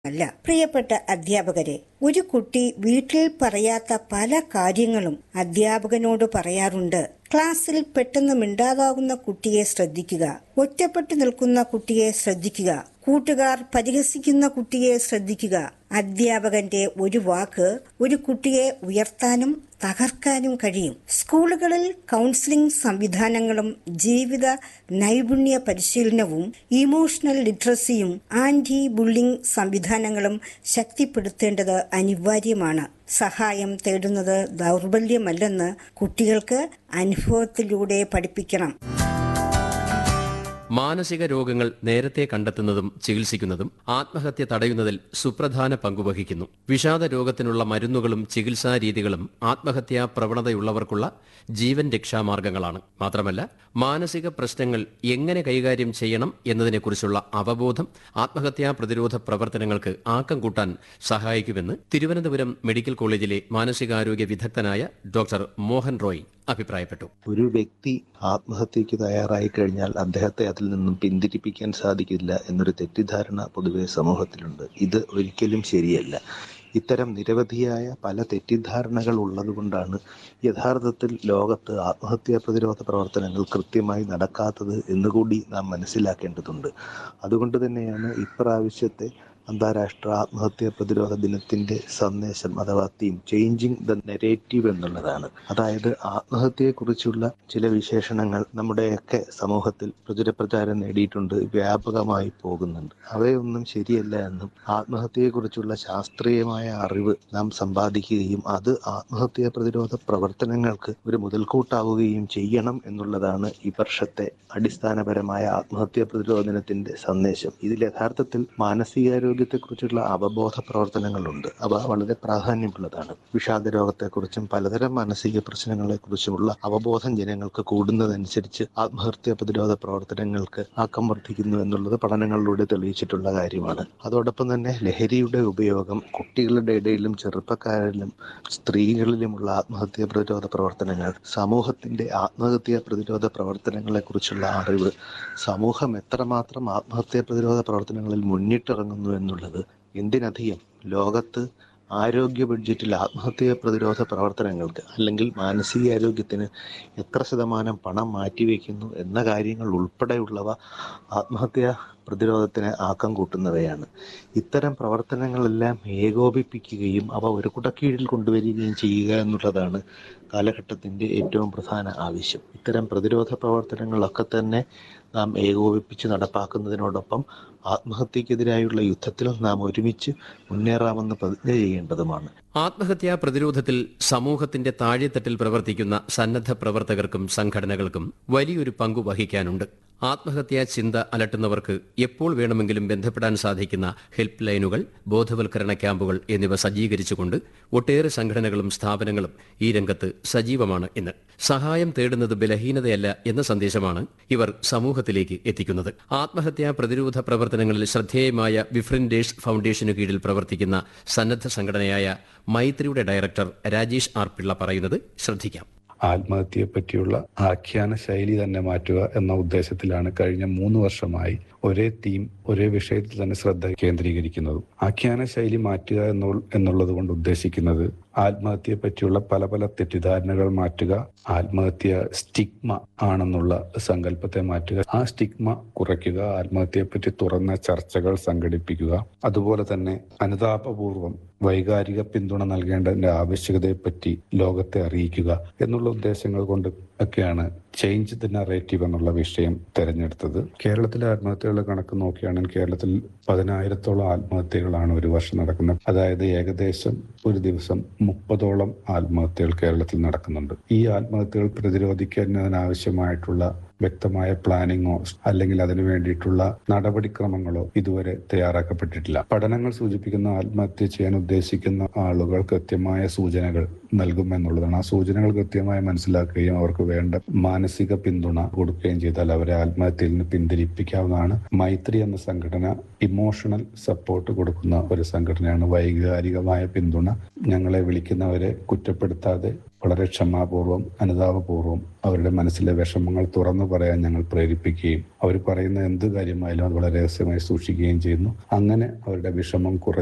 അല്ല പ്രിയപ്പെട്ട അധ്യാപകരെ ഒരു കുട്ടി വീട്ടിൽ പറയാത്ത പല കാര്യങ്ങളും അധ്യാപകനോട് പറയാറുണ്ട് ക്ലാസ്സിൽ പെട്ടെന്ന് മിണ്ടാതാകുന്ന കുട്ടിയെ ശ്രദ്ധിക്കുക ഒറ്റപ്പെട്ടു നിൽക്കുന്ന കുട്ടിയെ ശ്രദ്ധിക്കുക കൂട്ടുകാർ പരിഹസിക്കുന്ന കുട്ടിയെ ശ്രദ്ധിക്കുക അധ്യാപകന്റെ ഒരു വാക്ക് ഒരു കുട്ടിയെ ഉയർത്താനും തകർക്കാനും കഴിയും സ്കൂളുകളിൽ കൗൺസിലിംഗ് സംവിധാനങ്ങളും ജീവിത നൈപുണ്യ പരിശീലനവും ഇമോഷണൽ ലിറ്ററസിയും ആന്റി ബുള്ളിംഗ് സംവിധാനങ്ങളും ശക്തിപ്പെടുത്തേണ്ടത് അനിവാര്യമാണ് സഹായം തേടുന്നത് ദൗർബല്യമല്ലെന്ന് കുട്ടികൾക്ക് അനുഭവത്തിലൂടെ പഠിപ്പിക്കണം മാനസിക രോഗങ്ങൾ നേരത്തെ കണ്ടെത്തുന്നതും ചികിത്സിക്കുന്നതും ആത്മഹത്യ തടയുന്നതിൽ സുപ്രധാന പങ്കുവഹിക്കുന്നു വിഷാദ രോഗത്തിനുള്ള മരുന്നുകളും ചികിത്സാ രീതികളും ആത്മഹത്യാ പ്രവണതയുള്ളവർക്കുള്ള ജീവൻ രക്ഷാമാർഗങ്ങളാണ് മാത്രമല്ല മാനസിക പ്രശ്നങ്ങൾ എങ്ങനെ കൈകാര്യം ചെയ്യണം എന്നതിനെക്കുറിച്ചുള്ള അവബോധം ആത്മഹത്യാ പ്രതിരോധ പ്രവർത്തനങ്ങൾക്ക് ആക്കം കൂട്ടാൻ സഹായിക്കുമെന്ന് തിരുവനന്തപുരം മെഡിക്കൽ കോളേജിലെ മാനസികാരോഗ്യ വിദഗ്ധനായ ഡോക്ടർ മോഹൻ റോയ് അഭിപ്രായപ്പെട്ടു ഒരു വ്യക്തി ആത്മഹത്യക്ക് തയ്യാറായി കഴിഞ്ഞാൽ അദ്ദേഹത്തെ അതിൽ നിന്നും പിന്തിരിപ്പിക്കാൻ സാധിക്കില്ല എന്നൊരു തെറ്റിദ്ധാരണ പൊതുവെ സമൂഹത്തിലുണ്ട് ഇത് ഒരിക്കലും ശരിയല്ല ഇത്തരം നിരവധിയായ പല തെറ്റിദ്ധാരണകൾ ഉള്ളതുകൊണ്ടാണ് യഥാർത്ഥത്തിൽ ലോകത്ത് ആത്മഹത്യാ പ്രതിരോധ പ്രവർത്തനങ്ങൾ കൃത്യമായി നടക്കാത്തത് എന്നുകൂടി നാം മനസ്സിലാക്കേണ്ടതുണ്ട് അതുകൊണ്ട് തന്നെയാണ് ഇപ്രാവശ്യത്തെ അന്താരാഷ്ട്ര ആത്മഹത്യാ പ്രതിരോധ ദിനത്തിന്റെ സന്ദേശം അഥവാ തീം ചേഞ്ചിങ് ദ നെരേറ്റീവ് എന്നുള്ളതാണ് അതായത് ആത്മഹത്യയെക്കുറിച്ചുള്ള ചില വിശേഷണങ്ങൾ നമ്മുടെയൊക്കെ സമൂഹത്തിൽ പ്രചുരപ്രചാരം നേടിയിട്ടുണ്ട് വ്യാപകമായി പോകുന്നുണ്ട് അവയൊന്നും ശരിയല്ല എന്നും ആത്മഹത്യയെക്കുറിച്ചുള്ള ശാസ്ത്രീയമായ അറിവ് നാം സമ്പാദിക്കുകയും അത് ആത്മഹത്യാ പ്രതിരോധ പ്രവർത്തനങ്ങൾക്ക് ഒരു മുതൽക്കൂട്ടാവുകയും ചെയ്യണം എന്നുള്ളതാണ് ഈ വർഷത്തെ അടിസ്ഥാനപരമായ ആത്മഹത്യാ പ്രതിരോധ ദിനത്തിന്റെ സന്ദേശം ഇതിൽ യഥാർത്ഥത്തിൽ മാനസികാരോഗ്യത്തെക്കുറിച്ചുള്ള അവബോധ പ്രവർത്തനങ്ങളുണ്ട് അവ വളരെ പ്രാധാന്യമുള്ളതാണ് വിഷാദ രോഗത്തെക്കുറിച്ചും പലതരം മാനസിക പ്രശ്നങ്ങളെക്കുറിച്ചുമുള്ള അവബോധം ജനങ്ങൾക്ക് കൂടുന്നതനുസരിച്ച് ആത്മഹത്യാ പ്രതിരോധ പ്രവർത്തനങ്ങൾക്ക് ആക്കം വർദ്ധിക്കുന്നു എന്നുള്ളത് പഠനങ്ങളിലൂടെ തെളിയിച്ചിട്ടുള്ള കാര്യമാണ് അതോടൊപ്പം തന്നെ ലഹരിയുടെ ഉപയോഗം കുട്ടികളുടെ ഇടയിലും ചെറുപ്പക്കാരിലും സ്ത്രീകളിലുമുള്ള ആത്മഹത്യാ പ്രതിരോധ പ്രവർത്തനങ്ങൾ സമൂഹത്തിന്റെ ആത്മഹത്യാ പ്രതിരോധ പ്രവർത്തനങ്ങളെക്കുറിച്ചുള്ള അറിവ് സമൂഹം എത്രമാത്രം ആത്മഹത്യാ പ്രതിരോധ പ്രവർത്തനങ്ങളിൽ മുന്നിട്ടിറങ്ങുന്നു എന്നുള്ളത് എന്തിനധികം ലോകത്ത് ആരോഗ്യ ബഡ്ജറ്റിൽ ആത്മഹത്യാ പ്രതിരോധ പ്രവർത്തനങ്ങൾക്ക് അല്ലെങ്കിൽ മാനസികാരോഗ്യത്തിന് എത്ര ശതമാനം പണം മാറ്റിവെക്കുന്നു എന്ന കാര്യങ്ങൾ ഉൾപ്പെടെയുള്ളവ ആത്മഹത്യാ പ്രതിരോധത്തിന് ആക്കം കൂട്ടുന്നവയാണ് ഇത്തരം പ്രവർത്തനങ്ങളെല്ലാം ഏകോപിപ്പിക്കുകയും അവ ഒരു കുടക്കീഴിൽ കൊണ്ടുവരികയും ചെയ്യുക എന്നുള്ളതാണ് കാലഘട്ടത്തിൻ്റെ ഏറ്റവും പ്രധാന ആവശ്യം ഇത്തരം പ്രതിരോധ പ്രവർത്തനങ്ങളൊക്കെ തന്നെ നാം ഏകോപിപ്പിച്ച് നടപ്പാക്കുന്നതിനോടൊപ്പം ആത്മഹത്യക്കെതിരായുള്ള യുദ്ധത്തിൽ നാം ഒരുമിച്ച് മുന്നേറാമെന്ന് പ്രതിജ്ഞ ചെയ്യേണ്ടതുമാണ് ആത്മഹത്യാ പ്രതിരോധത്തിൽ സമൂഹത്തിന്റെ താഴെത്തട്ടിൽ പ്രവർത്തിക്കുന്ന സന്നദ്ധ പ്രവർത്തകർക്കും സംഘടനകൾക്കും വലിയൊരു പങ്കു വഹിക്കാനുണ്ട് ആത്മഹത്യാ ചിന്ത അലട്ടുന്നവർക്ക് എപ്പോൾ വേണമെങ്കിലും ബന്ധപ്പെടാൻ സാധിക്കുന്ന ഹെൽപ്പ് ലൈനുകൾ ബോധവൽക്കരണ ക്യാമ്പുകൾ എന്നിവ സജ്ജീകരിച്ചുകൊണ്ട് ഒട്ടേറെ സംഘടനകളും സ്ഥാപനങ്ങളും ഈ രംഗത്ത് സജീവമാണ് ഇന്ന് സഹായം തേടുന്നത് ബലഹീനതയല്ല എന്ന സന്ദേശമാണ് ഇവർ സമൂഹത്തിലേക്ക് എത്തിക്കുന്നത് ആത്മഹത്യാ പ്രതിരോധ പ്രവർത്തനങ്ങളിൽ ശ്രദ്ധേയമായ വിഫ്രൻഡേഴ്സ് ഫൗണ്ടേഷനു കീഴിൽ പ്രവർത്തിക്കുന്ന സന്നദ്ധ സംഘടനയായ മൈത്രിയുടെ ഡയറക്ടർ രാജേഷ് ആർ പിള്ള പറയുന്നത് ശ്രദ്ധിക്കാം ആത്മഹത്യയെ പറ്റിയുള്ള ആഖ്യാന ശൈലി തന്നെ മാറ്റുക എന്ന ഉദ്ദേശത്തിലാണ് കഴിഞ്ഞ മൂന്ന് വർഷമായി ഒരേ തീം ഒരേ വിഷയത്തിൽ തന്നെ ശ്രദ്ധ കേന്ദ്രീകരിക്കുന്നതും ആഖ്യാന ശൈലി മാറ്റുക എന്നുള്ളത് കൊണ്ട് ഉദ്ദേശിക്കുന്നത് ആത്മഹത്യയെ പറ്റിയുള്ള പല പല തെറ്റിദ്ധാരണകൾ മാറ്റുക ആത്മഹത്യ സ്റ്റിഗ്മ ആണെന്നുള്ള സങ്കല്പത്തെ മാറ്റുക ആ സ്റ്റിഗ്മ കുറയ്ക്കുക ആത്മഹത്യയെ പറ്റി തുറന്ന ചർച്ചകൾ സംഘടിപ്പിക്കുക അതുപോലെ തന്നെ അനുതാപപൂർവം വൈകാരിക പിന്തുണ നൽകേണ്ടതിന്റെ ആവശ്യകതയെപ്പറ്റി ലോകത്തെ അറിയിക്കുക എന്നുള്ള ഉദ്ദേശങ്ങൾ കൊണ്ട് ഒക്കെയാണ് ചേഞ്ച് ദ നറേറ്റീവ് എന്നുള്ള വിഷയം തെരഞ്ഞെടുത്തത് കേരളത്തിലെ ആത്മഹത്യകളുടെ കണക്ക് നോക്കുകയാണെങ്കിൽ കേരളത്തിൽ പതിനായിരത്തോളം ആത്മഹത്യകളാണ് ഒരു വർഷം നടക്കുന്നത് അതായത് ഏകദേശം ഒരു ദിവസം മുപ്പതോളം ആത്മഹത്യകൾ കേരളത്തിൽ നടക്കുന്നുണ്ട് ഈ ആത്മഹത്യകൾ പ്രതിരോധിക്കുന്നതിനാവശ്യമായിട്ടുള്ള വ്യക്തമായ പ്ലാനിങ്ങോ അല്ലെങ്കിൽ അതിനു വേണ്ടിയിട്ടുള്ള നടപടിക്രമങ്ങളോ ഇതുവരെ തയ്യാറാക്കപ്പെട്ടിട്ടില്ല പഠനങ്ങൾ സൂചിപ്പിക്കുന്ന ആത്മഹത്യ ചെയ്യാൻ ഉദ്ദേശിക്കുന്ന ആളുകൾ കൃത്യമായ സൂചനകൾ നൽകുമെന്നുള്ളതാണ് ആ സൂചനകൾ കൃത്യമായി മനസ്സിലാക്കുകയും അവർക്ക് വേണ്ട മാനസിക പിന്തുണ കൊടുക്കുകയും ചെയ്താൽ അവരെ ആത്മഹത്യയിൽ നിന്ന് പിന്തിരിപ്പിക്കാവുന്നതാണ് മൈത്രി എന്ന സംഘടന ഇമോഷണൽ സപ്പോർട്ട് കൊടുക്കുന്ന ഒരു സംഘടനയാണ് വൈകാരികമായ പിന്തുണ ഞങ്ങളെ വിളിക്കുന്നവരെ കുറ്റപ്പെടുത്താതെ വളരെ ക്ഷമാപൂർവ്വം അനുതാപപൂർവ്വം അവരുടെ മനസ്സിലെ വിഷമങ്ങൾ തുറന്നു പറയാൻ ഞങ്ങൾ പ്രേരിപ്പിക്കുകയും അവർ പറയുന്ന എന്ത് കാര്യമായാലും അത് വളരെ രഹസ്യമായി സൂക്ഷിക്കുകയും ചെയ്യുന്നു അങ്ങനെ അവരുടെ വിഷമം കുറ